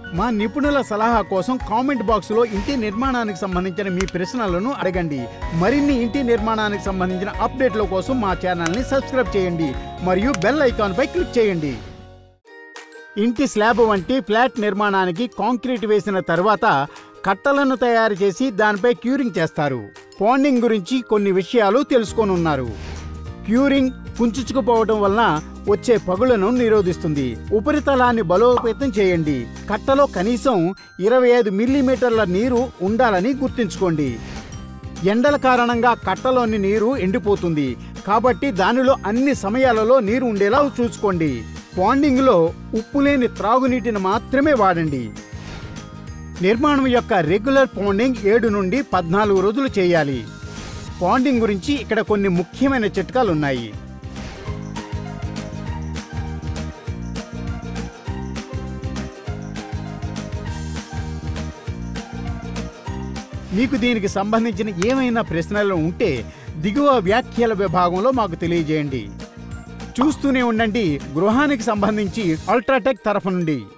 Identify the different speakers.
Speaker 1: మా నిపుణుల సలహా కోసం కామెంట్ బాక్స్లో ఇంటి నిర్మాణానికి సంబంధించిన మీ ప్రశ్నలను అడగండి మరిన్ని ఇంటి నిర్మాణానికి సంబంధించిన అప్డేట్ల కోసం మా ఛానల్ని సబ్స్క్రైబ్ చేయండి మరియు బెల్ ఐకాన్పై క్లిక్ చేయండి ఇంటి స్లాబ్ వంటి ఫ్లాట్ నిర్మాణానికి కాంక్రీట్ వేసిన తర్వాత కట్టలను తయారు చేసి దానిపై క్యూరింగ్ చేస్తారు పాండింగ్ గురించి కొన్ని విషయాలు తెలుసుకోనున్నారు క్యూరింగ్ కుంచుకుపోవడం వలన వచ్చే పగులను నిరోధిస్తుంది ఉపరితలాన్ని బలోపేతం చేయండి కట్టలో కనీసం ఇరవై ఐదు మిల్లీమీటర్ల నీరు ఉండాలని గుర్తుంచుకోండి ఎండల కారణంగా కట్టలోని నీరు ఎండిపోతుంది కాబట్టి దానిలో అన్ని సమయాలలో నీరు ఉండేలా చూసుకోండి పాండింగ్లో ఉప్పు లేని త్రాగునీటిని మాత్రమే వాడండి నిర్మాణం యొక్క రెగ్యులర్ పాండింగ్ ఏడు నుండి పద్నాలుగు రోజులు చేయాలి పాండింగ్ గురించి ఇక్కడ కొన్ని ముఖ్యమైన చిట్కాలు ఉన్నాయి మీకు దీనికి సంబంధించిన ఏమైనా ప్రశ్నలు ఉంటే దిగువ వ్యాఖ్యల విభాగంలో మాకు తెలియజేయండి చూస్తూనే ఉండండి గృహానికి సంబంధించి అల్ట్రాటెక్ తరఫు నుండి